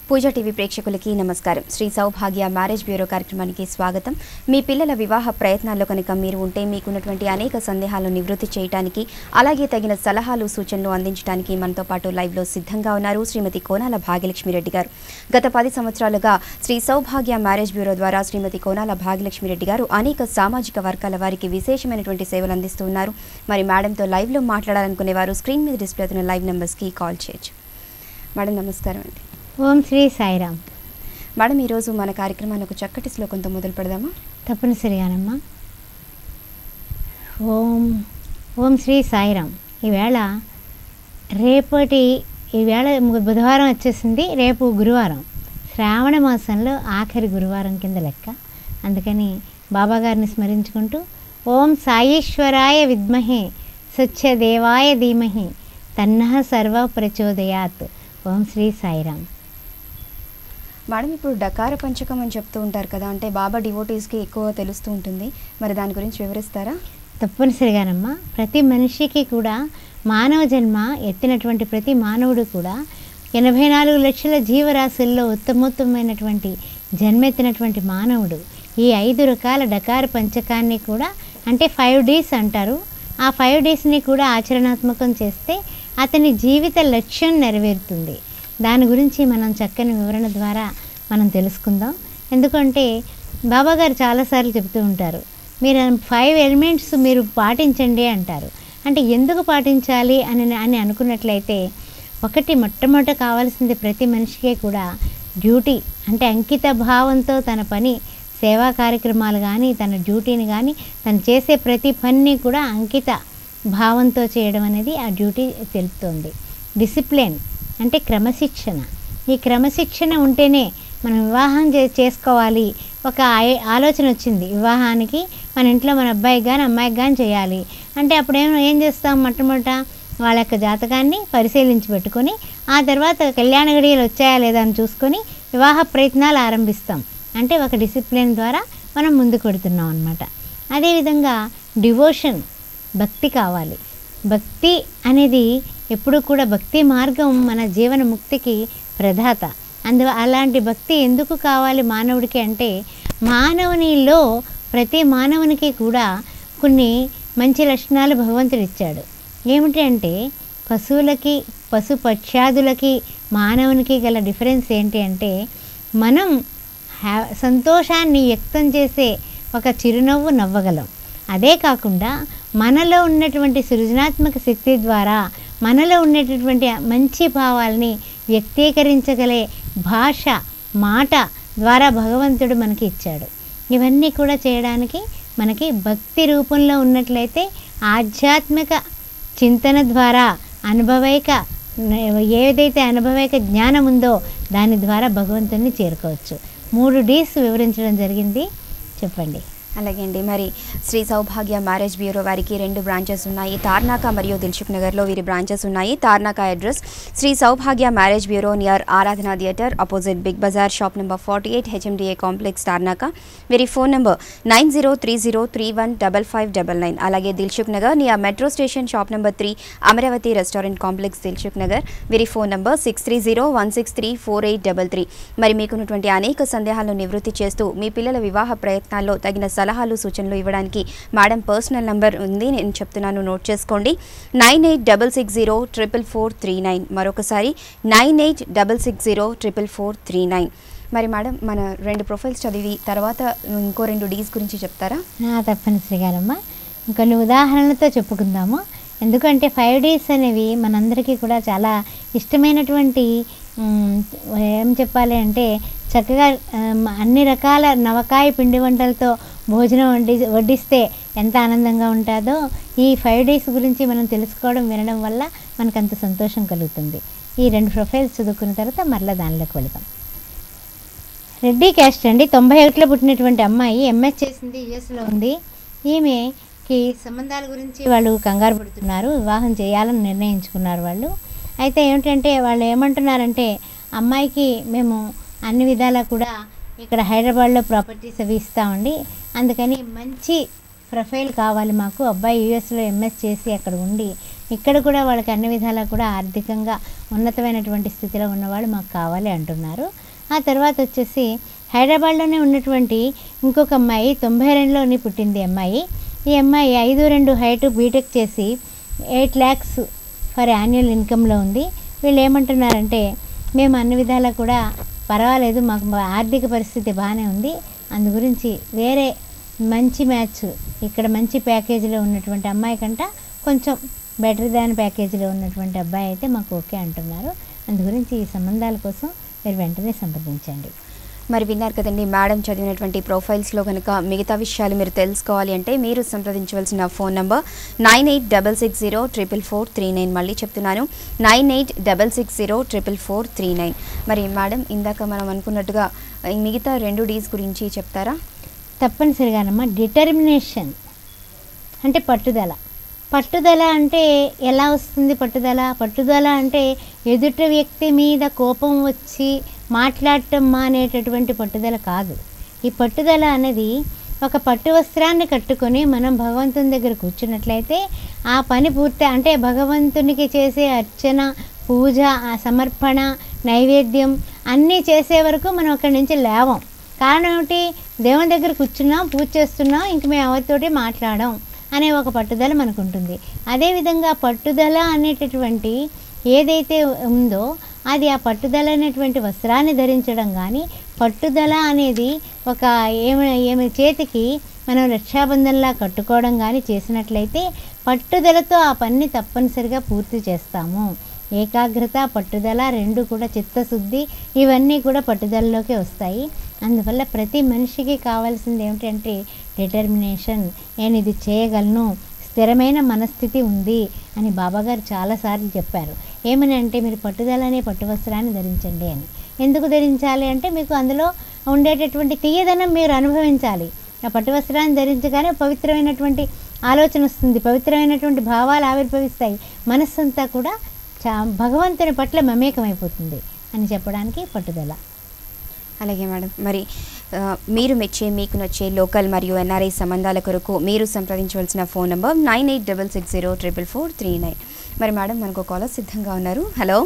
పూజా TV ప్రేక్షకులకి నమస్కారం శ్రీ సౌభాగ్య marriage bureau కార్యక్రమానికి స్వాగతం మీ పిల్లల వివాహ ప్రయత్నాల్లో కనుక మీరు ఉంటే మీకున్నటువంటి అనేక సందేహాలను నివృత్తి చేయడానికి అలాగే తగిన సలహాలు సూచనలు అందించడానికి మనతో పాటు లైవ్లో సిద్ధంగా ఉన్నారు శ్రీమతి కోనాల భాగ్యలక్ష్మిరెడ్డి గారు గత పది సంవత్సరాలుగా శ్రీ సౌభాగ్య మ్యారేజ్ బ్యూరో ద్వారా శ్రీమతి కోనాల భాగ్యలక్ష్మిరెడ్డి గారు అనేక సామాజిక వర్గాల వారికి విశేషమైనటువంటి సేవలు అందిస్తూ ఉన్నారు మరి మేడంతో లైవ్లో మాట్లాడాలనుకునే వారు స్క్రీన్ మీద డిస్ప్లే అవుతున్న లైవ్ నెంబర్స్కి కాల్ చేయొచ్చు మేడం నమస్కారం అండి ఓం శ్రీ సాయిరామ్ మేడం ఈరోజు మన కార్యక్రమాన్ని ఒక చక్కటి శ్లోకంతో మొదలు పెడదామా తప్పనిసరిగానమ్మా ఓం ఓం శ్రీ సాయిరామ్ ఈవేళ రేపటి ఈవేళ ము- బుధవారం వచ్చేసింది రేపు గురువారం శ్రావణ మాసంలో ఆఖరి గురువారం కింద లెక్క అందుకని బాబా గారిని స్మరించుకుంటూ ఓం సాయేశ్వరాయ విద్మహే సత్యదేవాయ ధీమహి తన్నః సర్వ ప్రచోదయాత్ ఓం శ్రీ సాయిరామ్ మేడం ఇప్పుడు డకార పంచకం అని చెప్తూ ఉంటారు కదా అంటే బాబా డివోటీస్కి ఎక్కువ తెలుస్తూ ఉంటుంది మరి దాని గురించి వివరిస్తారా తప్పనిసరిగానమ్మా ప్రతి మనిషికి కూడా మానవ జన్మ ఎత్తినటువంటి ప్రతి మానవుడు కూడా ఎనభై నాలుగు లక్షల జీవరాశుల్లో ఉత్తమోత్తమైనటువంటి జన్మెత్తినటువంటి మానవుడు ఈ ఐదు రకాల డకార పంచకాన్ని కూడా అంటే ఫైవ్ డేస్ అంటారు ఆ ఫైవ్ డేస్ని కూడా ఆచరణాత్మకం చేస్తే అతని జీవిత లక్ష్యం నెరవేరుతుంది దాని గురించి మనం చక్కని వివరణ ద్వారా మనం తెలుసుకుందాం ఎందుకంటే బాబా గారు చాలాసార్లు చెప్తూ ఉంటారు మీరు ఫైవ్ ఎలిమెంట్స్ మీరు పాటించండి అంటారు అంటే ఎందుకు పాటించాలి అని అని అనుకున్నట్లయితే ఒకటి మొట్టమొదట కావాల్సింది ప్రతి మనిషికే కూడా డ్యూటీ అంటే అంకిత భావంతో తన పని సేవా కార్యక్రమాలు కానీ తన డ్యూటీని కానీ తను చేసే ప్రతి పనిని కూడా అంకిత భావంతో చేయడం అనేది ఆ డ్యూటీ తెలుపుతోంది డిసిప్లిన్ అంటే క్రమశిక్షణ ఈ క్రమశిక్షణ ఉంటేనే మనం వివాహం చే చేసుకోవాలి ఒక ఆయ- ఆలోచన వచ్చింది వివాహానికి మన ఇంట్లో మన అబ్బాయికి కానీ అమ్మాయికి కానీ చేయాలి అంటే అప్పుడు ఏం ఏం చేస్తాం మొట్టమొదట వాళ్ళ యొక్క జాతకాన్ని పరిశీలించి పెట్టుకొని ఆ తర్వాత కళ్యాణ గడియలు వచ్చాయా లేదా అని చూసుకొని వివాహ ప్రయత్నాలు ఆరంభిస్తాం అంటే ఒక డిసిప్లిన్ ద్వారా మనం ముందుకు పెడుతున్నాం అనమాట అదేవిధంగా డివోషన్ భక్తి కావాలి భక్తి అనేది ఎప్పుడూ కూడా భక్తి మార్గం మన జీవన ముక్తికి ప్రధాత అందు అలాంటి భక్తి ఎందుకు కావాలి మానవుడికి అంటే మానవునిలో ప్రతి మానవునికి కూడా కొన్ని మంచి లక్షణాలు భగవంతుడు ఇచ్చాడు ఏమిటి అంటే పశువులకి పశు పక్షాదులకి మానవునికి గల డిఫరెన్స్ ఏంటి అంటే మనం హ్యా సంతోషాన్ని వ్యక్తం చేసే ఒక చిరునవ్వు నవ్వగలం అదే కాకుండా మనలో ఉన్నటువంటి సృజనాత్మక శక్తి ద్వారా మనలో ఉన్నటువంటి మంచి భావాల్ని వ్యక్తీకరించగలే భాష మాట ద్వారా భగవంతుడు మనకి ఇచ్చాడు ఇవన్నీ కూడా చేయడానికి మనకి భక్తి రూపంలో ఉన్నట్లయితే ఆధ్యాత్మిక చింతన ద్వారా అనుభవైక ఏదైతే అనుభవైక జ్ఞానం ఉందో దాని ద్వారా భగవంతుని చేరుకోవచ్చు మూడు డీస్ వివరించడం జరిగింది చెప్పండి అలాగే అండి మరి శ్రీ సౌభాగ్య మ్యారేజ్ బ్యూరో వారికి రెండు బ్రాంచెస్ ఉన్నాయి తార్నాక మరియు దిల్సుఖ్ నగర్లో వీరి బ్రాంచెస్ ఉన్నాయి తార్నాక అడ్రస్ శ్రీ సౌభాగ్య marriage bureau near Aradhana theatre opposite big Bazar shop number forty eight HMDA complex Tarnaka వీరి phone number nine zero three zero three one double five double nine అలాగే Dilsukh Nagar near metro station shop number three Amaravati restaurant complex Dilsukh Nagar వీరి phone number six three zero one six three four eight double three మరి మీకున్నటువంటి అనేక సందేహాలను నివృత్తి చేస్తూ మీ పిల్లల వివాహ ప్రయత్నాల్లో తగిన సలహాలు సూచనలు ఇవ్వడానికి మేడం పర్సనల్ నంబర్ ఉంది నేను చెప్తున్నాను నోట్ చేసుకోండి nine eight double six zero triple four three nine మరొకసారి nine eight double six zero triple four three nine మరి మేడం మన రెండు ప్రొఫైల్స్ చదివి తర్వాత ఇంకో రెండు డీస్ గురించి చెప్తారా ఆ, తప్పనిసరిగానమ్మా కొన్ని ఉదాహరణలతో చెప్పుకుందాము ఎందుకంటే ఫైవ్ డేస్ అనేవి మనందరికీ కూడా చాలా ఇష్టమైనటువంటి మ్, ఏం చెప్పాలి అంటే చక్కగా ఆమ్, అన్ని రకాల నవకాయ పిండి వంటలతో భోజనం వండి వడ్డిస్తే ఎంత ఆనందంగా ఉంటుందో ఈ ఫైవ్ డేస్ గురించి మనం తెలుసుకోవడం వినడం వల్ల మనకు అంత సంతోషం కలుగుతుంది ఈ రెండు ప్రొఫైల్స్ చదువుకున్న తర్వాత మరలా దానిలోకి వెళదాం రెడ్డి క్యాస్ట్ అండి తొంభై ఒకటిలో పుట్టినటువంటి అమ్మాయి ఎంఎస్ చేసింది యుఎస్లో ఉంది ఈమెకి సంబంధాల గురించి వాళ్ళు కంగారు పడుతున్నారు వివాహం చేయాలని నిర్ణయించుకున్నారు వాళ్ళు అయితే ఏమిటంటే వాళ్ళు ఏమంటున్నారంటే అమ్మాయికి మేము అన్ని విధాలా కూడా ఇక్కడ హైదరాబాద్లో ప్రాపర్టీస్ అవి ఇస్తామండి అందుకని మంచి ప్రొఫైల్ కావాలి మాకు అబ్బాయి యూఎస్లో ఎంఎస్ చేసి అక్కడ ఉండి ఇక్కడ కూడా వాళ్ళకి అన్ని విధాలా కూడా ఆర్థికంగా ఉన్నతమైనటువంటి స్థితిలో ఉన్నవాళ్ళు మాకు కావాలి అంటున్నారు ఆ తర్వాత వచ్చేసి హైదరాబాద్లోనే ఉన్నటువంటి ఇంకొక అమ్మాయి తొంభై రెండులోని పుట్టింది అమ్మాయి ఈ అమ్మాయి ఐదు రెండు హైట్ బీటెక్ చేసి ఎయిట్ ల్యాక్స్ ఫర్ యాన్యువల్ ఇన్కంలో ఉంది వీళ్ళు ఏమంటున్నారంటే మేము అన్ని విధాలా కూడా పర్వాలేదు మాకు మా ఆర్థిక పరిస్థితి బాగానే ఉంది అందు గురించి వేరే మంచి మ్యాచ్ ఇక్కడ మంచి ప్యాకేజీలో ఉన్నటువంటి అమ్మాయి కంట కొంచెం బెటర్ దాన్ ప్యాకేజీలో ఉన్నటువంటి అబ్బాయి అయితే మాకు ఓకే అంటున్నారు అందు గురించి ఈ సంబంధాల కోసం మీరు వెంటనే సంప్రదించండి మరి విన్నారు కదండి మేడం చదివినటువంటి ప్రొఫైల్స్లో కనుక మిగతా విషయాలు మీరు తెలుసుకోవాలి అంటే మీరు సంప్రదించవలసిన phone number nine eight double six zero triple four three nine మళ్ళీ చెప్తున్నాను nine eight double six zero triple four three nine మరి మేడం ఇందాక మనం అనుకున్నట్టుగా ఈ మిగతా రెండు డీస్ గురించి చెప్తారా తప్పనిసరిగానమ్మా డిటర్మినేషన్ అంటే పట్టుదల పట్టుదల అంటే ఎలా వస్తుంది పట్టుదల పట్టుదల అంటే ఎదుట వ్యక్తి మీద కోపం వచ్చి మాట్లాడటం మానేటటువంటి పట్టుదల కాదు ఈ పట్టుదల అనేది ఒక పట్టు వస్త్రాన్ని కట్టుకొని మనం భగవంతుని దగ్గర కూర్చున్నట్లయితే ఆ పని పూర్తి అంటే భగవంతునికి చేసే అర్చన పూజ ఆ సమర్పణ నైవేద్యం అన్నీ చేసే వరకు మనం అక్కడి నుంచి లేవం కారణం ఏమిటి దేవుని దగ్గర కూర్చున్నాం పూజ చేస్తున్నాం ఇంక మేము ఎవరితోటి మాట్లాడం అనే ఒక పట్టుదల మనకు ఉంటుంది అదేవిధంగా పట్టుదల అనేటటువంటి ఏదైతే ఉందో అది ఆ పట్టుదల అనేటువంటి వస్త్రాన్ని ధరించడం కానీ పట్టుదల అనేది ఒక ఏమి ఏమి చేతికి మనం రక్షాబంధంలా కట్టుకోవడం కానీ చేసినట్లయితే పట్టుదలతో ఆ పని తప్పనిసరిగా పూర్తి చేస్తాము ఏకాగ్రత పట్టుదల రెండు కూడా చిత్తశుద్ధి ఇవన్నీ కూడా పట్టుదలలోకి వస్తాయి అందువల్ల ప్రతి మనిషికి కావాల్సింది ఏమిటంటే డిటర్మినేషన్ నేను ఇది చేయగలను స్థిరమైన మనస్థితి ఉంది అని బాబాగారు చాలాసార్లు చెప్పారు ఏమని అంటే మీరు పట్టుదల అనే పట్టు వస్త్రాన్ని ధరించండి అని ఎందుకు ధరించాలి అంటే మీకు అందులో ఉండేటటువంటి తీయదనం మీరు అనుభవించాలి ఆ పట్టు వస్త్రాన్ని ధరించగానే పవిత్రమైనటువంటి ఆలోచన వస్తుంది పవిత్రమైనటువంటి భావాలు ఆవిర్భవిస్తాయి మనస్సంతా కూడా చా భగవంతుని పట్ల మమేకమైపోతుంది అని చెప్పడానికి పట్టుదల అలాగే మేడం మరి ఆ, మీరు మెచ్చే మీకు నచ్చే లోకల్ మరియు ఎన్ఆర్ఐ సంబంధాల కొరకు మీరు సంప్రదించవలసిన phone number nine eight double six zero triple four three nine మరి మేడం మనకు కాలర్ సిద్ధంగా ఉన్నారు హలో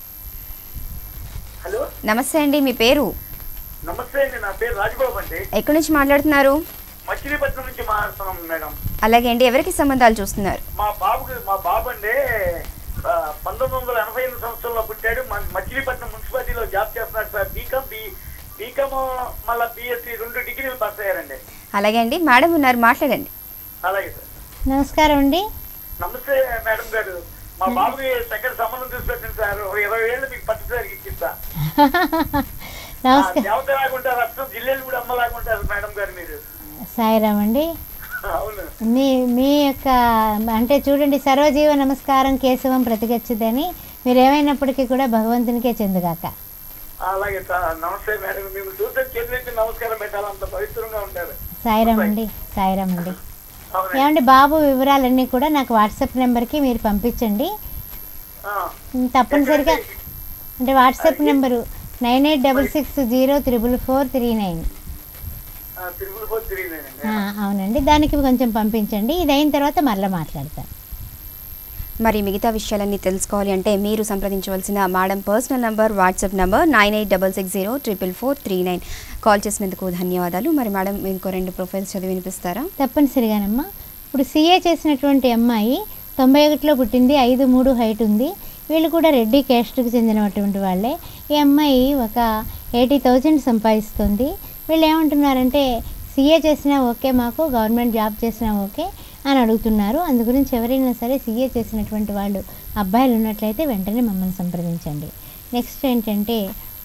హలో నమస్తే అండి మీ పేరు నమస్తే అండి నా పేరు రాజబాబు అండి ఎక్కడి నుంచి మాట్లాడుతున్నారు మచిలీపట్నం నుంచి మాట్లాడుతున్నాం మేడం అలాగే అండి ఎవరికి సంబంధాలు చూస్తున్నారు మా బాబుకి మా బాబు అండి ఆ, పంతొమ్మిది వందల ఎనభై ఎనిమిది సంవత్సరంలో పుట్టాడు మ- మచిలీపట్నం మున్సిపాలిటీలో జాబ్ చేస్తున్నాడు సార్ బీకామ్ బి బీకామ్ మళ్ళీ బిఎస్సి రెండు డిగ్రీలు పాస్ అయ్యారండి అలాగే అండి మేడం ఉన్నారు మాట్లాడండి అలాగే సార్ నమస్కారం అండి నమస్తే మేడం గారు మా బాబుకి సెకండ్ సంబంధం తీసుకొచ్చింది సార్ ఒక ఇరవై ఏళ్ళు మీకు పట్టుసారికి ఇచ్చిస్తా నమస్కారం దేవత లాగుంటారు అర్థం జిల్లేలు కూడా అమ్మలాగుంటారు మేడం గారు మీరు సాయిరామ్ అండి అవును మీ మీ యొక్క అంటే చూడండి సర్వజీవ నమస్కారం కేశవం ప్రతిగచ్చిదని మీరు ఏమైనప్పటికీ కూడా భగవంతునికే చెందుగాక అలాగే సార్ నమస్తే మేడం మేము చూస్తే చేతులెత్తి నమస్కారం పెట్టాలి అంత పవిత్రంగా ఉంటారు సాయిరామ్ అండి సాయిరామ్ అండి అవునండి ఏమండి బాబు వివరాలన్నీ కూడా నాకు వాట్సాప్ నెంబర్కి మీరు పంపించండి ఆ, ఉమ్, తప్పనిసరిగా అంటే WhatsApp number nine eight double six zero triple four three nine ఆ, తిరుమల పోతే తిరిగినానండి అవునండి దానికి కొంచెం పంపించండి ఇది అయిన తర్వాత మరలా మాట్లాడతాను మరి మిగతా విషయాలన్నీ తెలుసుకోవాలి అంటే మీరు సంప్రదించవలసిన madam personal number WhatsApp number nine eight double six zero triple four three nine call చేసినందుకు ధన్యవాదాలు మరి మేడం ఇంకో రెండు ప్రొఫైల్స్ చదివి వినిపిస్తారా తప్పనిసరిగానమ్మా ఇప్పుడు సీఏ చేసినటువంటి అమ్మాయి తొంభై ఒకటిలో పుట్టింది ఐదు మూడు హైట్ ఉంది వీళ్ళు కూడా రెడ్డి క్యాస్ట్కి చెందినటువంటి వాళ్ళే ఈ అమ్మాయి ఒక ఎయిటీ థౌజండ్ సంపాదిస్తుంది వీళ్ళు ఏమంటున్నారంటే సీఏ చేసినా ఓకే మాకు గవర్నమెంట్ జాబ్ చేసినా ఓకే అని అడుగుతున్నారు అందు గురించి ఎవరైనా సరే సీఏ చేసినటువంటి వాళ్ళు అబ్బాయిలు ఉన్నట్లయితే వెంటనే మమ్మల్ని సంప్రదించండి నెక్స్ట్ ఏంటంటే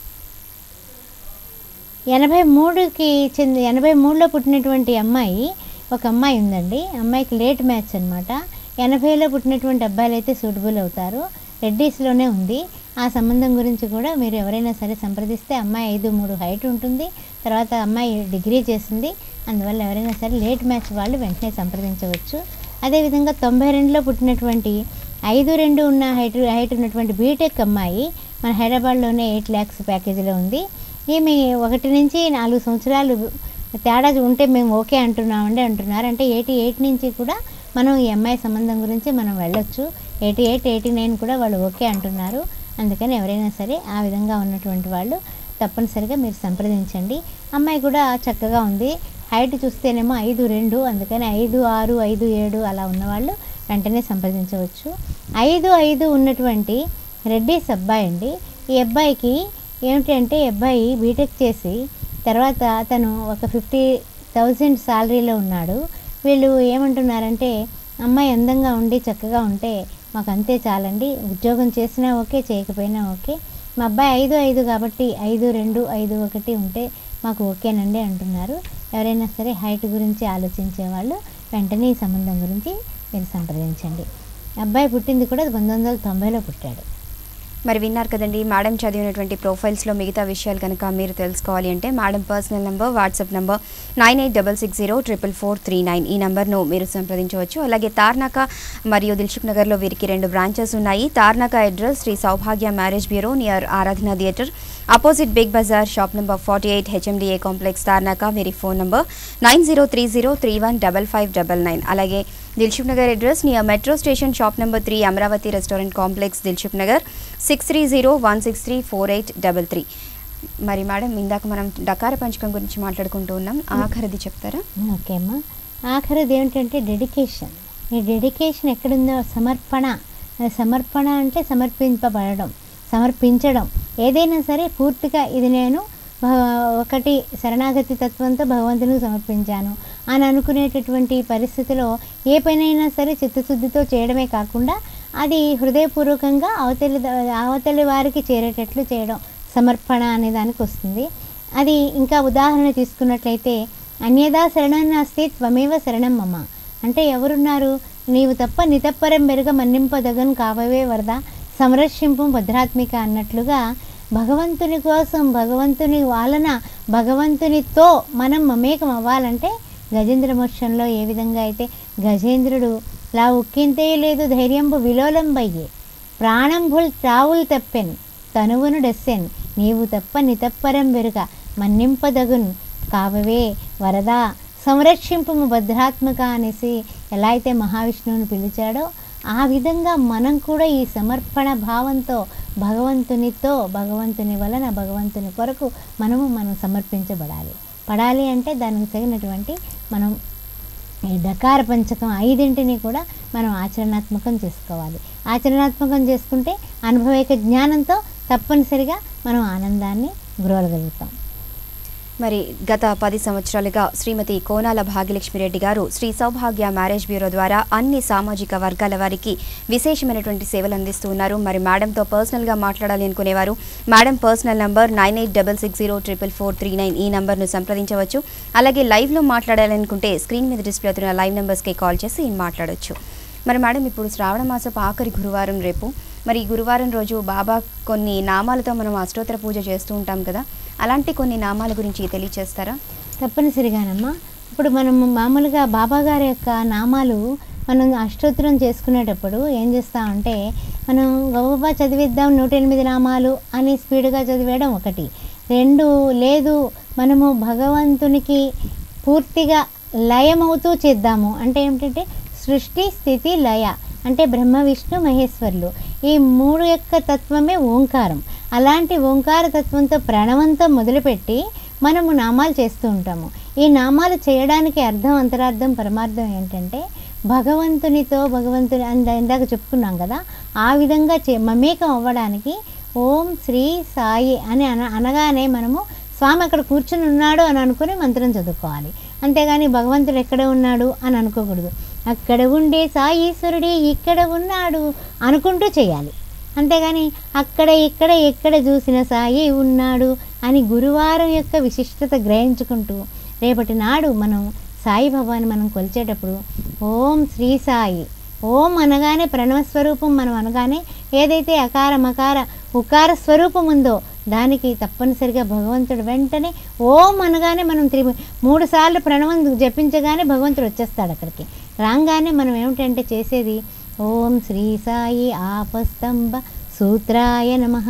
ఎనభై మూడుకి చెంది ఎనభై మూడులో పుట్టినటువంటి అమ్మాయి ఒక అమ్మాయి ఉందండి అమ్మాయికి లేట్ మ్యాచ్ అనమాట ఎనభైలో పుట్టినటువంటి అబ్బాయిలు అయితే సూటబుల్ అవుతారు రెడ్డీస్లోనే ఉంది ఆ సంబంధం గురించి కూడా మీరు ఎవరైనా సరే సంప్రదిస్తే అమ్మాయి ఐదు మూడు హైట్ ఉంటుంది తర్వాత అమ్మాయి డిగ్రీ చేసింది అందువల్ల ఎవరైనా సరే లేట్ మ్యాచ్ వాళ్ళు వెంటనే సంప్రదించవచ్చు అదేవిధంగా తొంభై రెండులో పుట్టినటువంటి ఐదు రెండు ఉన్న హైట్ హైట్ ఉన్నటువంటి బీటెక్ అమ్మాయి మన హైదరాబాద్లోనే ఎయిట్ ల్యాక్స్ ప్యాకేజీలో ఉంది ఈమె ఒకటి నుంచి నాలుగు సంవత్సరాలు తేడా ఉంటే మేము ఓకే అంటున్నామండి అంటున్నారు అంటే ఎయిటీ ఎయిట్ నుంచి కూడా మనం ఈ అమ్మాయి సంబంధం గురించి మనం వెళ్ళొచ్చు ఎయిటీ ఎయిట్ ఎయిటీ నైన్ కూడా వాళ్ళు ఓకే అంటున్నారు అందుకని ఎవరైనా సరే ఆ విధంగా ఉన్నటువంటి వాళ్ళు తప్పనిసరిగా మీరు సంప్రదించండి అమ్మాయి కూడా చక్కగా ఉంది హైట్ చూస్తేనేమో ఐదు రెండు అందుకని ఐదు ఆరు ఐదు ఏడు అలా ఉన్నవాళ్ళు వెంటనే సంప్రదించవచ్చు ఐదు ఐదు ఉన్నటువంటి రెడ్డిస్ అబ్బాయి అండి ఈ అబ్బాయికి ఏమిటంటే ఈ అబ్బాయి బీటెక్ చేసి తర్వాత తను ఒక ఫిఫ్టీ థౌజండ్ శాలరీలో ఉన్నాడు వీళ్ళు ఏమంటున్నారంటే అమ్మాయి అందంగా ఉండి చక్కగా ఉంటే మాకు అంతే చాలండి ఉద్యోగం చేసినా ఓకే చేయకపోయినా ఓకే మా అబ్బాయి ఐదు ఐదు కాబట్టి ఐదు రెండు ఐదు ఒకటి ఉంటే మాకు ఓకేనండి అంటున్నారు ఎవరైనా సరే హైట్ గురించి ఆలోచించే వాళ్ళు వెంటనే ఈ సంబంధం గురించి మీరు సంప్రదించండి అబ్బాయి పుట్టింది కూడా పంతొమ్మిది వందల తొంభైలో పుట్టాడు మరి విన్నారు కదండి మేడం చదివినటువంటి ప్రొఫైల్స్లో మిగతా విషయాలు కనుక మీరు తెలుసుకోవాలి అంటే madam personal number WhatsApp number nine eight double six zero triple four three nine ఈ నెంబర్ను మీరు సంప్రదించవచ్చు అలాగే తార్నాక మరియు దిల్సుఖ్ నగర్లో వీరికి రెండు బ్రాంచెస్ ఉన్నాయి తార్నాక అడ్రస్ శ్రీ సౌభాగ్య marriage bureau near Aradhana theatre opposite big Bazar shop number forty eight HMDA complex Tarnaka వీరి phone number nine zero three zero three one double five double nine అలాగే Dilsukh Nagar address near metro station shop number three Amaravati restaurant complex Dilsukh Nagar six three zero one six three four eight double three మరి madam ఇందాక మనం డకార పంచకం గురించి మాట్లాడుకుంటూ ఉన్నాం ఆఖరిది చెప్తారా okay అమ్మా ఆఖరిది ఏమిటంటే డెడికేషన్ ఈ డెడికేషన్ ఎక్కడుందో సమర్పణ అది సమర్పణ అంటే సమర్పింపబడడం సమర్పించడం ఏదైనా సరే పూర్తిగా ఇది నేను భ- ఒకటి శరణాగతి తత్వంతో భగవంతునికి సమర్పించాను అని అనుకునేటటువంటి పరిస్థితిలో ఏ పనైనా సరే చిత్తశుద్ధితో చేయడమే కాకుండా అది హృదయపూర్వకంగా అవతలి ద- అవతలి వారికి చేరేటట్లు చేయడం సమర్పణ అనే దానికి వస్తుంది అది ఇంకా ఉదాహరణ తీసుకున్నట్లయితే అన్యదా శరణం నాస్తి త్వమేవ శరణం మమ అంటే ఎవరున్నారు నీవు తప్ప నితప్పరం మెరుగ మన్నింపదగను కావవే వరద సంరక్షింపు భద్రాత్మిక అన్నట్లుగా భగవంతుని కోసం భగవంతుని వలన భగవంతునితో మనం మమేకం అవ్వాలంటే గజేంద్ర మోక్షంలో ఏ విధంగా అయితే గజేంద్రుడు లా ఉక్కింతే లేదు ధైర్యంబు విలోలంబయ్యే ప్రాణంబుల్ త్రావుల్ తప్పెన్ తనువును డెస్సెన్ నీవు తప్ప నితప్పరం వెరుగ మన్నింపదగున్ కావవే వరదా సంరక్షింపము భద్రాత్మక అనేసి ఎలా అయితే మహావిష్ణువుని పిలిచాడో ఆ విధంగా మనం కూడా ఈ సమర్పణ భావంతో భగవంతునితో భగవంతుని వలన భగవంతుని కొరకు మనము మనం సమర్పించబడాలి పడాలి అంటే దానికి తగినటువంటి మనం ఈ డకార పంచకం ఐదింటిని కూడా మనం ఆచరణాత్మకం చేసుకోవాలి ఆచరణాత్మకం చేసుకుంటే అనుభవిక జ్ఞానంతో తప్పనిసరిగా మనం ఆనందాన్ని గురవగలుగుతాం మరి గత పది సంవత్సరాలుగా శ్రీమతి కోనాల భాగ్యలక్ష్మిరెడ్డి గారు శ్రీ సౌభాగ్య మ్యారేజ్ బ్యూరో ద్వారా అన్ని సామాజిక వర్గాల వారికి విశేషమైనటువంటి సేవలు అందిస్తూ ఉన్నారు మరి మేడంతో పర్సనల్గా మాట్లాడాలి అనుకునేవారు madam personal number nine eight double six zero triple four three nine ఈ నంబర్ను సంప్రదించవచ్చు అలాగే లైవ్లో మాట్లాడాలనుకుంటే స్క్రీన్ మీద డిస్ప్లే అవుతున్న లైవ్ నెంబర్స్కి కాల్ చేసి మాట్లాడవచ్చు మరి మేడం ఇప్పుడు శ్రావణ మాసపు ఆఖరి గురువారం రేపు మరి ఈ గురువారం రోజు బాబా కొన్ని నామాలతో మనం అష్టోత్తర పూజ చేస్తూ ఉంటాం కదా అలాంటి కొన్ని నామాల గురించి తెలియచేస్తారా తప్పనిసరిగానమ్మా ఇప్పుడు మనం మామూలుగా బాబా గారి యొక్క నామాలు మనం అష్టోత్తరం చేసుకునేటప్పుడు ఏం చేస్తామంటే మనం గబగబా చదివిద్దాం నూట ఎనిమిది నామాలు అని స్పీడ్గా చదివేయడం ఒకటి రెండు లేదు మనము భగవంతునికి పూర్తిగా లయమవుతూ చేద్దాము అంటే ఏమిటంటే సృష్టి స్థితి లయ అంటే బ్రహ్మ విష్ణు మహేశ్వరులు ఈ మూడు యొక్క తత్వమే ఓంకారం అలాంటి ఓంకార తత్వంతో ప్రణవంతో మొదలుపెట్టి మనము నామాలు చేస్తూ ఉంటాము ఈ నామాలు చేయడానికి అర్థం అంతరార్థం పరమార్థం ఏంటంటే భగవంతునితో భగవంతుని అంద ఇందాక చెప్పుకున్నాం కదా ఆ విధంగా చే మమేకం అవ్వడానికి ఓం శ్రీ సాయి అని అన అనగానే మనము స్వామి అక్కడ కూర్చుని ఉన్నాడు అని అనుకుని మంత్రం చదువుకోవాలి అంతేగాని భగవంతుడు ఎక్కడ ఉన్నాడు అని అనుకోకూడదు అక్కడ ఉండే సాయీశ్వరుడే ఇక్కడ ఉన్నాడు అనుకుంటూ చేయాలి అంతేగాని అక్కడ ఇక్కడ ఎక్కడ చూసిన సాయి ఉన్నాడు అని గురువారం యొక్క విశిష్టత గ్రహించుకుంటూ రేపటి నాడు మనం సాయిబాబాని మనం కొలిచేటప్పుడు ఓం శ్రీ సాయి ఓం అనగానే ప్రణవస్వరూపం మనం అనగానే ఏదైతే అకార మకార ఉకార స్వరూపం ఉందో దానికి తప్పనిసరిగా భగవంతుడు వెంటనే ఓం అనగానే మనం త్రి మూడు సార్లు ప్రణవం జపించగానే భగవంతుడు వచ్చేస్తాడు అక్కడికి రాగానే మనం ఏమిటంటే చేసేది ఓం శ్రీ సాయి ఆపస్తంభ సూత్రాయ నమ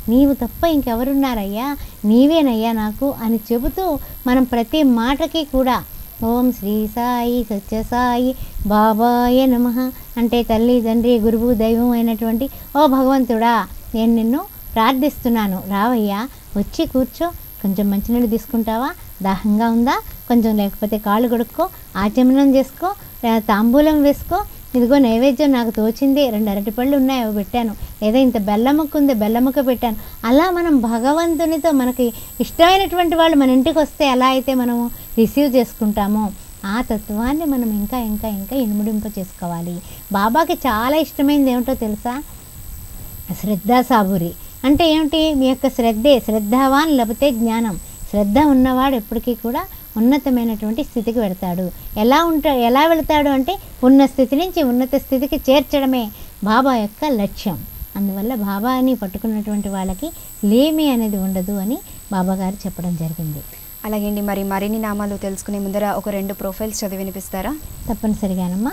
నీవు తప్ప ఇంకెవరున్నారయ్యా నీవేనయ్యా నాకు అని చెబుతూ మనం ప్రతి మాటకి కూడా ఓం శ్రీ సాయి సత్య సాయి బాబాయ నమ అంటే తల్లి తండ్రి గురువు దైవం అయినటువంటి ఓ భగవంతుడా నేను నిన్ను ప్రార్థిస్తున్నాను రావయ్యా వచ్చి కూర్చో కొంచెం మంచినీళ్ళు తీసుకుంటావా దాహంగా ఉందా కొంచెం లేకపోతే కాళ్ళు కొడుక్కో ఆచమనం చేసుకో లేదా తాంబూలం వేసుకో ఇదిగో నైవేద్యం నాకు తోచింది రెండు అరటిపళ్ళు ఉన్నాయి అవి పెట్టాను లేదా ఇంత బెల్లముక్క ఉంది బెల్లముక్క పెట్టాను అలా మనం భగవంతునితో మనకి ఇష్టమైనటువంటి వాళ్ళు మన ఇంటికి వస్తే ఎలా అయితే మనము రిసీవ్ చేసుకుంటామో ఆ తత్వాన్ని మనం ఇంకా ఇంకా ఇంకా ఇనుముడింప చేసుకోవాలి బాబాకి చాలా ఇష్టమైనది ఏమిటో తెలుసా శ్రద్ధ సాబురి అంటే ఏమిటి మీ యొక్క శ్రద్ధే శ్రద్ధావాన్ లభితే జ్ఞానం శ్రద్ధ ఉన్నవాడు ఎప్పటికీ కూడా ఉన్నతమైనటువంటి స్థితికి వెళ్తాడు ఎలా ఉంటా ఎలా వెళ్తాడు అంటే ఉన్న స్థితి నుంచి ఉన్నత స్థితికి చేర్చడమే బాబా యొక్క లక్ష్యం అందువల్ల బాబాని పట్టుకున్నటువంటి వాళ్ళకి లేమి అనేది ఉండదు అని బాబా గారు చెప్పడం జరిగింది అలాగే అండి మరి మరిన్ని నామాలు తెలుసుకునే ముందర ఒక రెండు ప్రొఫైల్స్ చదివి వినిపిస్తారా తప్పనిసరిగానమ్మా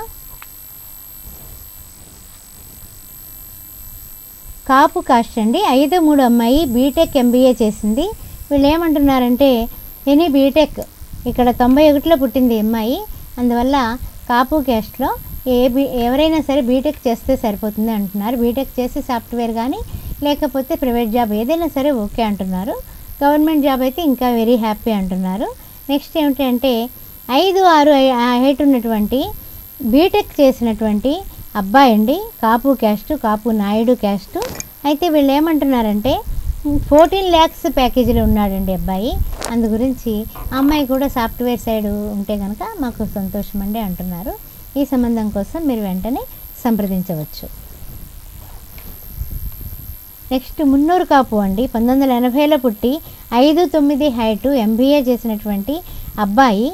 కాపు కాస్ట్ అండి ఐదు మూడు అమ్మాయి బీటెక్ ఎంబీఏ చేసింది వీళ్ళు ఏమంటున్నారంటే ఎనీ బీటెక్ ఇక్కడ తొంభై ఒకటిలో పుట్టింది ఈ అమ్మాయి అందువల్ల కాపు క్యాస్ట్లో ఏ బీ ఎవరైనా సరే బీటెక్ చేస్తే సరిపోతుంది అంటున్నారు బీటెక్ చేసి సాఫ్ట్వేర్ కానీ లేకపోతే ప్రైవేట్ జాబ్ ఏదైనా సరే ఓకే అంటున్నారు గవర్నమెంట్ జాబ్ అయితే ఇంకా వెరీ హ్యాపీ అంటున్నారు నెక్స్ట్ ఏమిటంటే ఐదు ఆరు ఐ- ఆ హైట్ ఉన్నటువంటి బీటెక్ చేసినటువంటి అబ్బాయి అండి కాపు క్యాస్ట్ కాపు నాయుడు క్యాస్ట్ అయితే వీళ్ళు ఏమంటున్నారంటే ఫోర్టీన్ ల్యాక్స్ ప్యాకేజీలో ఉన్నాడండి అబ్బాయి అందు గురించి ఆ అమ్మాయి కూడా సాఫ్ట్వేర్ సైడ్ ఉంటే కనుక మాకు సంతోషం అండి అంటున్నారు ఈ సంబంధం కోసం మీరు వెంటనే సంప్రదించవచ్చు నెక్స్ట్ మున్నూరు కాపు అండి పంతొమ్మిది వందల ఎనభైలో పుట్టి ఐదు తొమ్మిది హైటు ఎంబీఏ చేసినటువంటి అబ్బాయి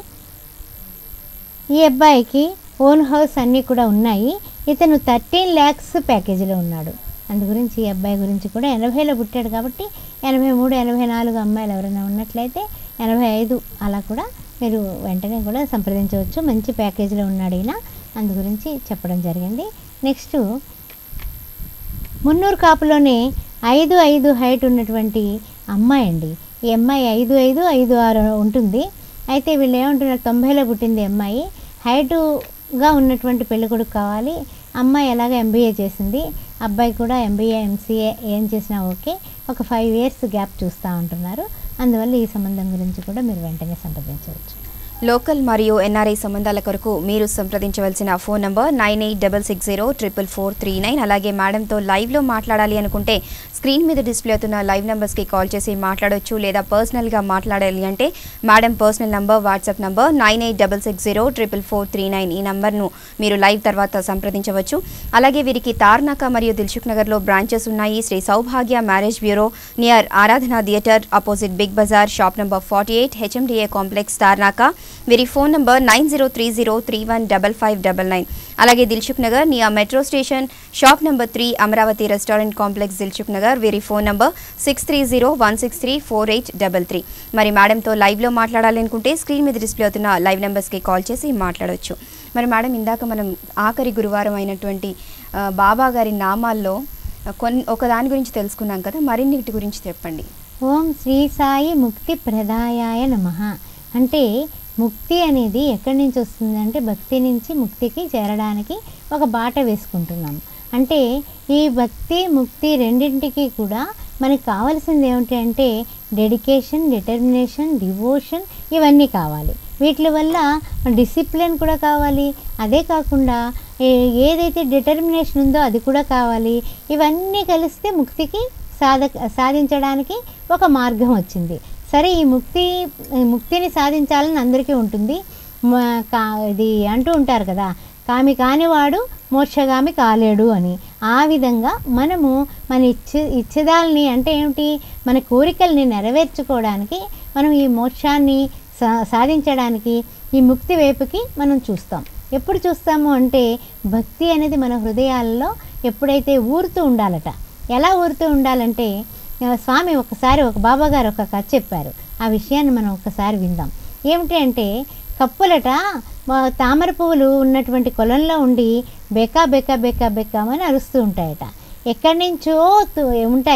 ఈ అబ్బాయికి ఓన్ హౌస్ అన్నీ కూడా ఉన్నాయి ఇతను థర్టీన్ ల్యాక్స్ ప్యాకేజీలో ఉన్నాడు అందు గురించి ఈ అబ్బాయి గురించి కూడా ఎనభైలో పుట్టాడు కాబట్టి ఎనభై మూడు ఎనభై నాలుగు అమ్మాయిలు ఎవరైనా ఉన్నట్లయితే ఎనభై ఐదు అలా కూడా మీరు వెంటనే కూడా సంప్రదించవచ్చు మంచి ప్యాకేజీలో ఉన్నాడు ఈయన అందు గురించి చెప్పడం జరిగింది నెక్స్ట్ మున్నూరు కాపులోనే ఐదు ఐదు హైట్ ఉన్నటువంటి అమ్మాయి అండి ఈ అమ్మాయి ఐదు ఐదు ఐదు ఆరు ఉంటుంది అయితే వీళ్ళు ఏమంటున్నారు తొంభైలో పుట్టింది ఈ అమ్మాయి హైటుగా ఉన్నటువంటి పెళ్లి కొడుకు కావాలి అమ్మాయి ఎలాగ ఎంబీఏ చేసింది అబ్బాయి కూడా ఎంబీఏ ఎంసీఏ ఏం చేసినా ఓకే ఒక ఫైవ్ ఇయర్స్ గ్యాప్ చూస్తూ ఉంటున్నారు అందువల్ల ఈ సంబంధం గురించి కూడా మీరు వెంటనే సంప్రదించవచ్చు లోకల్ మరియు ఎన్ఆర్ఐ సంబంధాల కొరకు మీరు సంప్రదించవలసిన phone number nine eight double six zero triple four three nine అలాగే మేడంతో లైవ్లో మాట్లాడాలి అనుకుంటే స్క్రీన్ మీద డిస్ప్లే అవుతున్న లైవ్ నెంబర్స్కి కాల్ చేసి మాట్లాడొచ్చు లేదా పర్సనల్గా మాట్లాడాలి అంటే madam personal number WhatsApp number nine eight double six zero triple four three nine ఈ నంబర్ను మీరు లైవ్ తర్వాత సంప్రదించవచ్చు అలాగే వీరికి తార్నాక మరియు దిల్సుఖ్ నగర్లో బ్రాంచెస్ ఉన్నాయి శ్రీ సౌభాగ్య marriage bureau near Aradhana theatre opposite big Bazar shop number forty eight HMDA complex Tarnaka వీరి phone number nine zero three zero three one double five double nine అలాగే Dilsukh Nagar near metro station shop number three Amaravati restaurant complex Dilsukh Nagar వీరి phone number six three zero one six three four eight double three మరి మేడంతో లైవ్లో మాట్లాడాలనుకుంటే screen మీద display అవుతున్న live నెంబర్స్కి call చేసి మాట్లాడవచ్చు మరి మేడం ఇందాక మనం ఆఖరి గురువారం అయినటువంటి ఆ, బాబా గారి నామాల్లో కొన్ని ఒక దాని గురించి తెలుసుకున్నాం కదా మరిన్నిటి గురించి చెప్పండి ఓం శ్రీ సాయి ముక్తి ప్రదాయాయ నమ అంటే ముక్తి అనేది ఎక్కడి నుంచి వస్తుందంటే భక్తి నుంచి ముక్తికి చేరడానికి ఒక బాట వేసుకుంటున్నాం అంటే ఈ భక్తి ముక్తి రెండింటికి కూడా మనకి కావాల్సింది ఏమిటి అంటే డెడికేషన్ డిటర్మినేషన్ డివోషన్ ఇవన్నీ కావాలి వీటి వల్ల డిసిప్లిన్ కూడా కావాలి అదే కాకుండా ఏ- ఏదైతే డిటర్మినేషన్ ఉందో అది కూడా కావాలి ఇవన్నీ కలిస్తే ముక్తికి సాధ సాధించడానికి ఒక మార్గం వచ్చింది సరే ఈ ముక్తి ఈ ముక్తిని సాధించాలని అందరికీ ఉంటుంది మ- కా ఇది అంటూ ఉంటారు కదా కామి కానివాడు మోక్షగామి కాలేడు అని ఆ విధంగా మనము మన ఇచ్చ ఇచ్చదాల్ని అంటే ఏమిటి మన కోరికల్ని నెరవేర్చుకోవడానికి మనం ఈ మోక్షాన్ని సా సాధించడానికి ఈ ముక్తి వైపుకి మనం చూస్తాం ఎప్పుడు చూస్తాము అంటే భక్తి అనేది మన హృదయాల్లో ఎప్పుడైతే ఊరుతూ ఉండాలట ఎలా ఊరుతూ ఉండాలంటే ఆ, స్వామి ఒకసారి ఒక బాబా గారు ఒక కథ చెప్పారు ఆ విషయాన్ని మనం ఒకసారి విందాం ఏమిటి అంటే కప్పులట మా తామర పువ్వులు ఉన్నటువంటి కొలంలో ఉండి బెకా బెకా బెకా బెకామని అరుస్తూ ఉంటాయట ఎక్కడి నుంచో తు- ఉంటాయి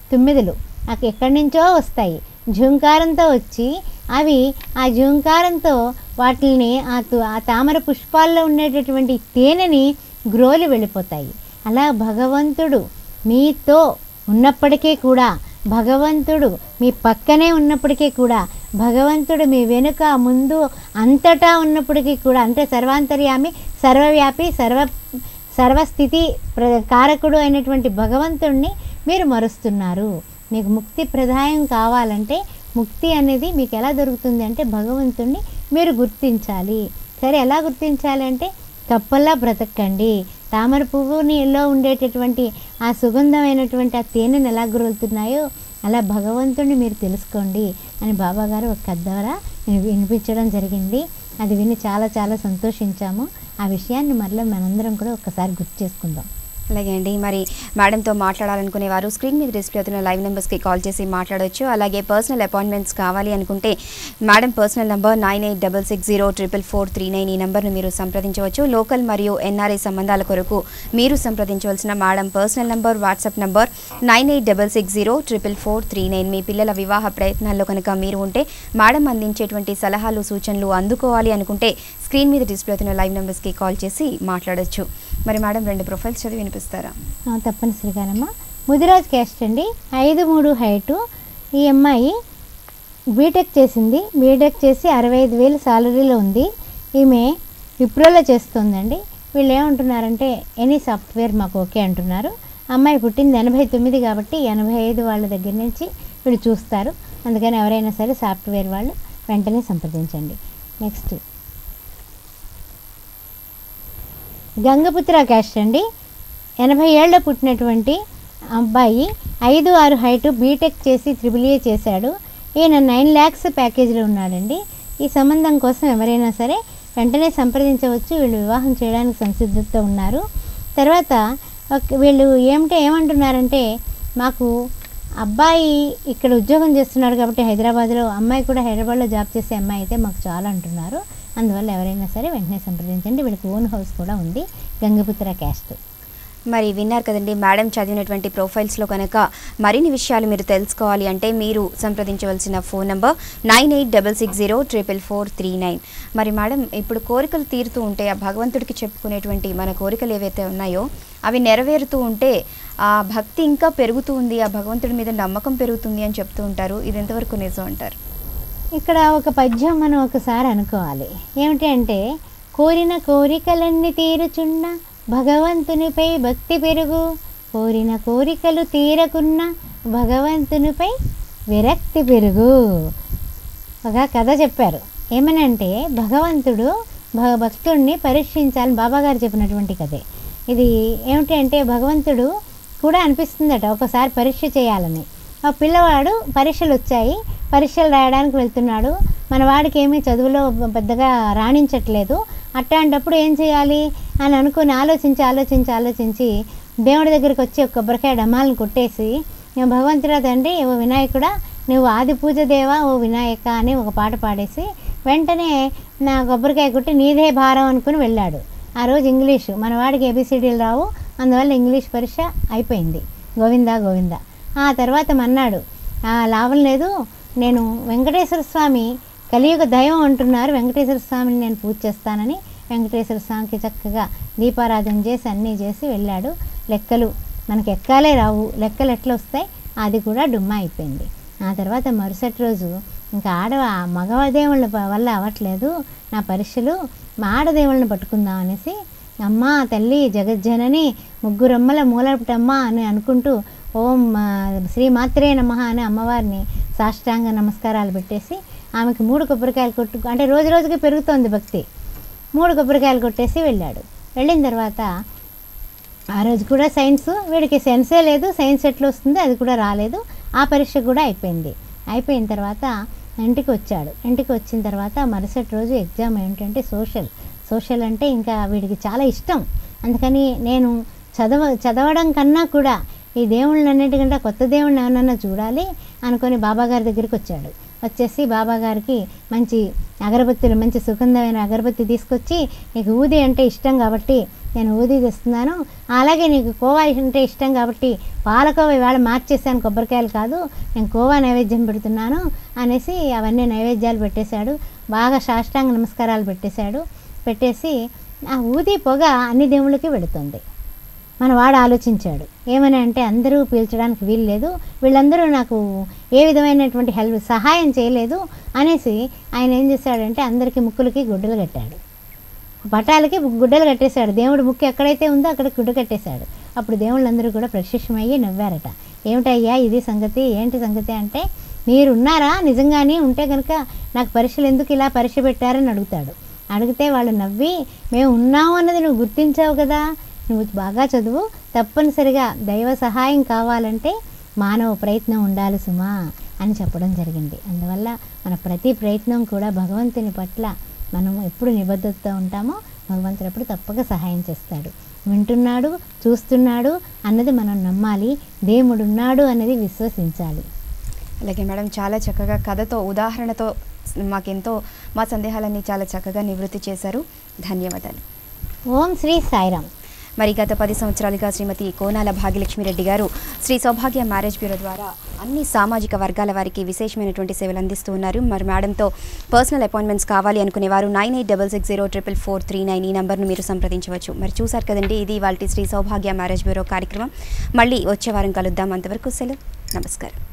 తుమ్మిదలు నాకు ఎక్కడి నుంచో వస్తాయి ఝుంకారంతో వచ్చి అవి ఆ ఝుంకారంతో వాటిని ఆ తు- ఆ తామర పుష్పాల్లో ఉండేటటువంటి తేనెని గ్రోలి వెళ్ళిపోతాయి అలా భగవంతుడు మీతో ఉన్నప్పటికీ కూడా భగవంతుడు మీ పక్కనే ఉన్నప్పటికీ కూడా భగవంతుడు మీ వెనుక ముందు అంతటా ఉన్నప్పటికీ కూడా అంటే సర్వాంతర్యామి సర్వవ్యాపి సర్వ సర్వస్థితి ప్ర కారకుడు అయినటువంటి భగవంతుణ్ణి మీరు మరుస్తున్నారు మీకు ముక్తి ప్రదాయం కావాలంటే ముక్తి అనేది మీకు ఎలా దొరుకుతుంది అంటే భగవంతుణ్ణి మీరు గుర్తించాలి సరే ఎలా గుర్తించాలి అంటే కప్పల్లా బ్రతకండి తామర పువ్వునిలో ఉండేటటువంటి ఆ సుగంధమైనటువంటి ఆ తేనెను ఎలా గురుతున్నాయో అలా భగవంతుడిని మీరు తెలుసుకోండి అని బాబాగారు ఒక కథ ద్వారా విని- వినిపించడం జరిగింది అది విని చాలా చాలా సంతోషించాము ఆ విషయాన్ని మరలా మనందరం కూడా ఒక్కసారి గుర్తు చేసుకుందాం అలాగే అండి మరి మేడంతో మాట్లాడాలనుకునే వారు స్క్రీన్ మీద డిస్ప్లే అవుతున్న లైవ్ నెంబర్స్కి కాల్ చేసి మాట్లాడవచ్చు అలాగే పర్సనల్ అపాయింట్మెంట్స్ కావాలి అనుకుంటే madam personal number nine eight double six zero triple four three nine ఈ నెంబర్ను మీరు సంప్రదించవచ్చు లోకల్ మరియు ఎన్ఆర్ఐ సంబంధాల కొరకు మీరు సంప్రదించవలసిన madam personal number WhatsApp number nine eight double six zero triple four three nine మీ పిల్లల వివాహ ప్రయత్నాల్లో కనుక మీరు ఉంటే మేడం అందించేటువంటి సలహాలు సూచనలు అందుకోవాలి అనుకుంటే స్క్రీన్ మీద డిస్ప్లే అవుతున్న లైవ్ నెంబర్స్కి కాల్ చేసి మాట్లాడొచ్చు మరి మేడం రెండు ప్రొఫైల్స్ చదివి వినిపిస్తారా ఆ, తప్పనిసరిగానమ్మా ముదిరాజ్ క్యాస్ట్ అండి ఐదు మూడు హైటు ఈ అమ్మాయి బీటెక్ చేసింది బీటెక్ చేసి అరవై ఐదు వేలు సాలరీలో ఉంది ఈమె విప్రోలో చేస్తుందండి వీళ్ళు ఏమంటున్నారంటే ఎనీ సాఫ్ట్వేర్ మాకు ఓకే అంటున్నారు అమ్మాయి పుట్టింది ఎనభై తొమ్మిది కాబట్టి ఎనభై ఐదు వాళ్ళ దగ్గర నుంచి వీళ్ళు చూస్తారు అందుకని ఎవరైనా సరే సాఫ్ట్వేర్ వాళ్ళు వెంటనే సంప్రదించండి నెక్స్ట్ గంగపుత్ర క్యాస్ట్ అండి ఎనభై ఏళ్ళ పుట్టినటువంటి అబ్బాయి ఐదు ఆరు హైటు బీటెక్ చేసి త్రిబుల్ ఏ చేశాడు ఈయన నైన్ ల్యాక్స్ ప్యాకేజీలో ఉన్నాడండి ఈ సంబంధం కోసం ఎవరైనా సరే వెంటనే సంప్రదించవచ్చు వీళ్ళు వివాహం చేయడానికి సంసిద్ధతతో ఉన్నారు తర్వాత ఒక- వీళ్ళు ఏమిటో ఏమంటున్నారంటే మాకు అబ్బాయి ఇక్కడ ఉద్యోగం చేస్తున్నాడు కాబట్టి హైదరాబాద్లో అమ్మాయి కూడా హైదరాబాద్లో జాబ్ చేసే అమ్మాయి అయితే మాకు చాలా అంటున్నారు అందువల్ల ఎవరైనా సరే వెంటనే సంప్రదించండి వీళ్ళకి ఓన్ హౌస్ కూడా ఉంది గంగపుత్ర క్యాస్ట్ మరి విన్నారు కదండి మేడం చదివినటువంటి ప్రొఫైల్స్లో కనుక మరిన్ని విషయాలు మీరు తెలుసుకోవాలి అంటే మీరు సంప్రదించవలసిన phone number nine eight double six zero triple four three nine మరి మేడం ఇప్పుడు కోరికలు తీరుతూ ఉంటే ఆ భగవంతుడికి చెప్పుకునేటువంటి మన కోరికలు ఏవైతే ఉన్నాయో అవి నెరవేరుతూ ఉంటే ఆ భక్తి ఇంకా పెరుగుతూ ఉంది ఆ భగవంతుడి మీద నమ్మకం పెరుగుతుంది అని చెప్తూ ఉంటారు ఇది ఎంతవరకు నిజం అంటారు ఇక్కడ ఒక పద్యం మనం ఒకసారి అనుకోవాలి ఏమిటి అంటే కోరిన కోరికలన్నీ తీరుచున్న భగవంతునిపై భక్తి పెరుగు కోరిన కోరికలు తీరకున్న భగవంతునిపై విరక్తి పెరుగు ఒక కథ చెప్పారు ఏమనంటే భగవంతుడు భ భక్తుడిని పరీక్షించాలని బాబాగారు చెప్పినటువంటి కథే ఇది ఏమిటి అంటే భగవంతుడు కూడా అనిపిస్తుందట ఒకసారి పరీక్ష చేయాలని ఆ పిల్లవాడు పరీక్షలు వచ్చాయి పరీక్షలు రాయడానికి వెళ్తున్నాడు మన వాడికి ఏమీ చదువులో పెద్దగా రాణించట్లేదు అట్లాంటప్పుడు ఏం చేయాలి అని అనుకుని ఆలోచించి ఆలోచించి ఆలోచించి దేవుడి దగ్గరికి వచ్చి ఒక కొబ్బరికాయ డమాలను కొట్టేసి "నేను భగవంతుడా తండ్రి ఓ వినాయకుడా నువ్వు ఆది పూజ దేవా ఓ వినాయక అని ఒక పాట పాడేసి వెంటనే నా కొబ్బరికాయ కొట్టి నీదే భారం అనుకుని వెళ్ళాడు ఆ రోజు ఇంగ్లీషు మన వాడికి ఏబిసిడీలు రావు అందువల్ల ఇంగ్లీష్ పరీక్ష అయిపోయింది గోవిందా గోవిందా ఆ తర్వాత మన్నాడు "ఆ, లాభం లేదు నేను వెంకటేశ్వర స్వామి కలియుగ దైవం అంటున్నారు వెంకటేశ్వర స్వామిని నేను పూజ చేస్తానని వెంకటేశ్వర స్వామికి చక్కగా దీపారాధన చేసి అన్నీ చేసి వెళ్ళాడు లెక్కలు మనకి ఎక్కాలే రావు లెక్కలు ఎట్లా వస్తాయి అది కూడా డుమ్మా అయిపోయింది ఆ తర్వాత మరుసటి రోజు ఇంకా ఆడ మగదేవుళ్ళ వల్ల అవ్వట్లేదు నా పరీక్షలు మా ఆడదేవుళ్ళని పట్టుకుందాం అనేసి అమ్మా తల్లి జగజ్జనని ముగ్గురమ్మల మూలపటమ్మ అని అనుకుంటూ ఓం ఆ, శ్రీ మాత్రే నమ అని అమ్మవారిని సాష్టాంగ నమస్కారాలు పెట్టేసి ఆమెకి మూడు కొబ్బరికాయలు కొట్టు అంటే రోజు రోజుకి పెరుగుతోంది భక్తి మూడు కొబ్బరికాయలు కొట్టేసి వెళ్ళాడు వెళ్ళిన తర్వాత ఆ రోజు కూడా సైన్స్ వీడికి సెన్సే లేదు సైన్స్ ఎట్లా వస్తుంది అది కూడా రాలేదు ఆ పరీక్ష కూడా అయిపోయింది అయిపోయిన తర్వాత ఇంటికి వచ్చాడు ఇంటికి వచ్చిన తర్వాత మరుసటి రోజు ఎగ్జామ్ ఏంటంటే సోషల్ సోషల్ అంటే ఇంకా వీడికి చాలా ఇష్టం అందుకని నేను చదవ చదవడం కన్నా కూడా ఈ దేవుళ్ళని అన్నిటికంటే కొత్త దేవుళ్ళని ఏమన్నా చూడాలి అనుకొని బాబాగారి దగ్గరికి వచ్చాడు వచ్చేసి బాబా గారికి మంచి అగరబత్తులు మంచి సుగంధమైన అగరబత్తి తీసుకొచ్చి నీకు ఊది అంటే ఇష్టం కాబట్టి నేను ఊది తెస్తున్నాను అలాగే నీకు కోవా అంటే ఇష్టం కాబట్టి పాలకోవా ఇవాళ మార్చేసాను కొబ్బరికాయలు కాదు నేను కోవా నైవేద్యం పెడుతున్నాను అనేసి అవన్నీ నైవేద్యాలు పెట్టేశాడు బాగా సాష్టాంగ నమస్కారాలు పెట్టేశాడు పెట్టేసి ఆ ఊది పొగ అన్ని దేవుళ్ళకి వెళుతుంది మన వాడు ఆలోచించాడు ఏమని అంటే అందరూ పీల్చడానికి వీలు లేదు వీళ్ళందరూ నాకు ఏ విధమైనటువంటి హెల్ప్ సహాయం చేయలేదు అనేసి ఆయన ఏం చేశాడంటే అందరికీ ముక్కులకి గుడ్డలు కట్టాడు పటాలకి గుడ్డలు కట్టేశాడు దేవుడు ముక్కు ఎక్కడైతే ఉందో అక్కడ గుడ్డ కట్టేశాడు అప్పుడు దేవుళ్ళందరూ కూడా ప్రత్యక్షమయ్యి నవ్వారట ఏమిటయ్యా ఇది సంగతి ఏంటి సంగతి అంటే మీరు ఉన్నారా నిజంగానే ఉంటే కనుక నాకు పరీక్షలు ఎందుకు ఇలా పరీక్ష పెట్టారని అడుగుతాడు అడిగితే వాళ్ళు నవ్వి మేము ఉన్నాము అన్నది నువ్వు గుర్తించావు కదా నువ్వు బాగా చదువు తప్పనిసరిగా దైవ సహాయం కావాలంటే మానవ ప్రయత్నం ఉండాలి సుమా అని చెప్పడం జరిగింది అందువల్ల మన ప్రతి ప్రయత్నం కూడా భగవంతుని పట్ల మనం ఎప్పుడు నిబద్ధతతో ఉంటామో భగవంతుడు ఎప్పుడు తప్పక సహాయం చేస్తాడు వింటున్నాడు చూస్తున్నాడు అన్నది మనం నమ్మాలి దేవుడు ఉన్నాడు అన్నది విశ్వసించాలి అలాగే మేడం చాలా చక్కగా కథతో ఉదాహరణతో మాకెంతో మా సందేహాలన్నీ చాలా చక్కగా నివృత్తి చేశారు ధన్యవాదాలు ఓం శ్రీ సాయిరామ్ మరి గత పది సంవత్సరాలుగా శ్రీమతి కోనాల భాగ్యలక్ష్మిరెడ్డి గారు శ్రీ సౌభాగ్య మ్యారేజ్ బ్యూరో ద్వారా అన్ని సామాజిక వర్గాల వారికి విశేషమైనటువంటి సేవలు అందిస్తూ ఉన్నారు మరి మేడంతో పర్సనల్ అపాయింట్మెంట్స్ కావాలి అనుకునేవారు nine eight double six zero triple four three nine ఈ నెంబర్ను మీరు సంప్రదించవచ్చు మరి చూసారు కదండి ఇది వాళ్ళ శ్రీ సౌభాగ్య మ్యారేజ్ బ్యూరో కార్యక్రమం మళ్ళీ వచ్చే వారం కలుద్దాం అంతవరకు సెలవు నమస్కారం